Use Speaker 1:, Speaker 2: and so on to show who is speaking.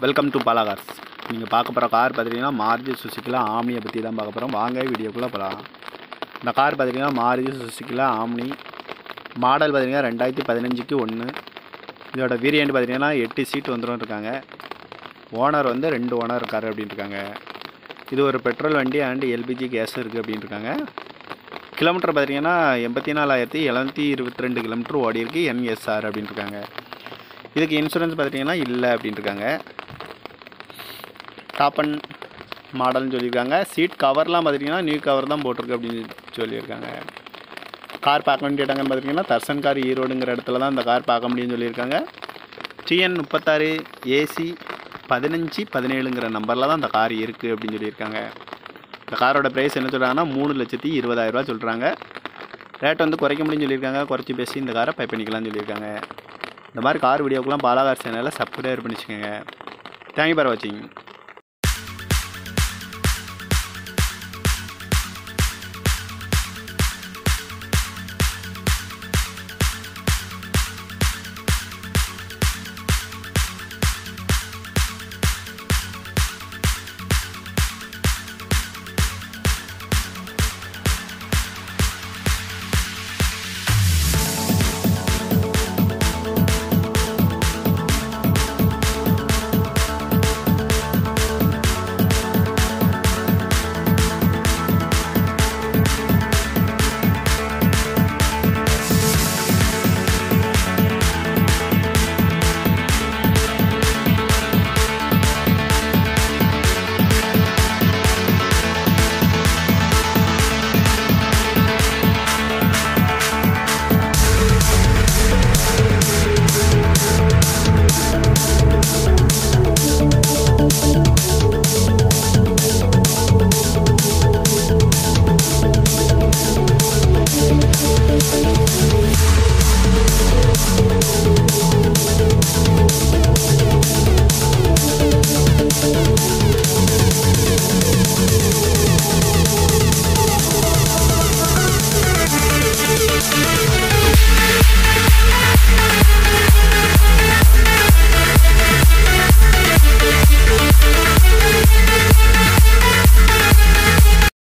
Speaker 1: welcome to Bala Cars நீங்கள் பார்க்க போகிற கார் பார்த்தீங்கன்னா மாருதி சுசுக்கில ஆம்னியை பற்றி தான் பார்க்க போகிறோம் வாங்க வீடியோக்குள்ளே போகலாம் இந்த கார் பார்த்தீங்கன்னா மாருதி சுசுக்கில ஆம்னி மாடல் பார்த்தீங்கன்னா ரெண்டாயிரத்தி பதினஞ்சுக்கு ஒன்று இதோட வேரியண்ட் பார்த்தீங்கன்னா எட்டு சீட் வந்துடும் இருக்காங்க ஓனர் வந்து ரெண்டு ஓனர் இருக்காரு அப்படின்னு இருக்காங்க இது ஒரு பெட்ரோல் வண்டி அண்ட் எல்பிஜி கேஸ் இருக்குது அப்படின்னு இருக்காங்க கிலோமீட்டர் பார்த்தீங்கன்னா எண்பத்தி நாலாயிரத்தி எழுநூற்றி இருபத்தி ரெண்டு கிலோமீட்டர் ஓடி இருக்கு என்எஸ்ஆர் அப்படின்னு இருக்காங்க இதுக்கு இன்சூரன்ஸ் பார்த்துட்டிங்கன்னா இல்லை அப்படின்னு இருக்காங்க டாப் அண்ட் மாடல்னு சொல்லியிருக்காங்க சீட் கவர்லாம் பார்த்துட்டிங்கன்னா நியூ கவர் தான் போட்டிருக்கு அப்படின்னு சொல்லியிருக்காங்க கார் பார்க்க வேண்டிய இடங்கன்னு பார்த்துட்டிங்கன்னா தர்சன் கார் ஈரோடுங்கிற இடத்துல தான் இந்த கார் பார்க்க முடியும்னு சொல்லியிருக்காங்க டிஎன் முப்பத்தாறு ஏசி பதினஞ்சு பதினேழுங்கிற நம்பரில் தான் இந்த கார் இருக்குது அப்படின்னு சொல்லியிருக்காங்க இந்த காரோட ப்ரைஸ் என்ன சொல்கிறாங்கன்னா மூணு லட்சத்தி இருபதாயிரரூவா சொல்கிறாங்க ரேட் வந்து குறைக்க முடியும்னு சொல்லியிருக்காங்க குறைச்சி பேசி இந்த காரை பை பண்ணிக்கலாம்னு சொல்லியிருக்காங்க இந்த மாதிரி கார் வீடியோக்கெலாம் பாலாகார் சேனலில் சப்ஸ்கிரைப் பண்ணி வச்சுக்கோங்க தேங்க்யூ ஃபார் வாட்சிங்